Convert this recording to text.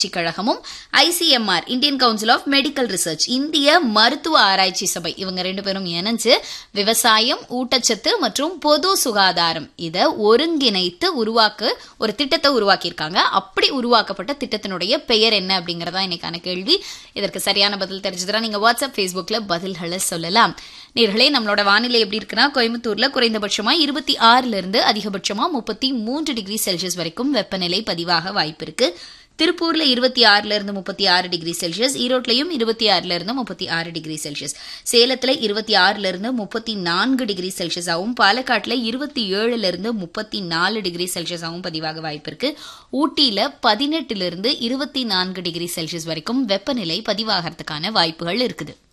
கழகமும் ICMR Indian council of medical research இந்திய மருத்துவ ஆராய்ச்சி சபை இவங்க ரெண்டு பேரும் இணைஞ்சு விவசாயம் ஊட்டச்சத்து மற்றும் பொது சுகாதாரம் இதை ஒருங்கிணைத்து உருவாக்க ஒரு திட்டத்தை உருவாக்கியிருக்காங்க அப்படி உருவாக்கப்பட்ட திட்டத்தினுடைய பெயர் என்ன அப்படிங்கறதா இன்னைக்கான கேள்வி இதற்கு சரியான பதில் தெரிஞ்சதுனா நீங்க வாட்ஸ்அப் ஃபேஸ்புக்ல பதில்களை சொல்லலாம் நேர்களே நம்மளோட வானிலை எப்படி இருக்குன்னா கோயம்புத்தூர்ல குறைந்தபட்சமா இருபத்தி ஆறுல இருந்து அதிகபட்சமா முப்பத்தி மூன்று டிகிரி செல்சியஸ் வரைக்கும் வெப்பநிலை பதிவாக வாய்ப்பு இருக்கு திருப்பூர்ல இருபத்தி ஆறுல இருந்து முப்பத்தி ஆறு டிகிரி செல்சியஸ் ஈரோட்லயும் இருபத்தி ஆறுல இருந்து முப்பத்தி ஆறு டிகிரி செல்சியஸ் சேலத்துல இருபத்தி ஆறுல இருந்து முப்பத்தி நான்கு டிகிரி செல்சியஸ் ஆகும் பாலக்காட்டுல இருபத்தி ஏழுல இருந்து முப்பத்தி நாலு டிகிரி செல்சியஸ் ஆகும் பதிவாக வாய்ப்பு இருக்கு ஊட்டியில பதினெட்டுல இருந்து இருபத்தி நான்கு டிகிரி செல்சியஸ் வரைக்கும் வெப்பநிலை பதிவாகிறதுக்கான வாய்ப்புகள் இருக்குது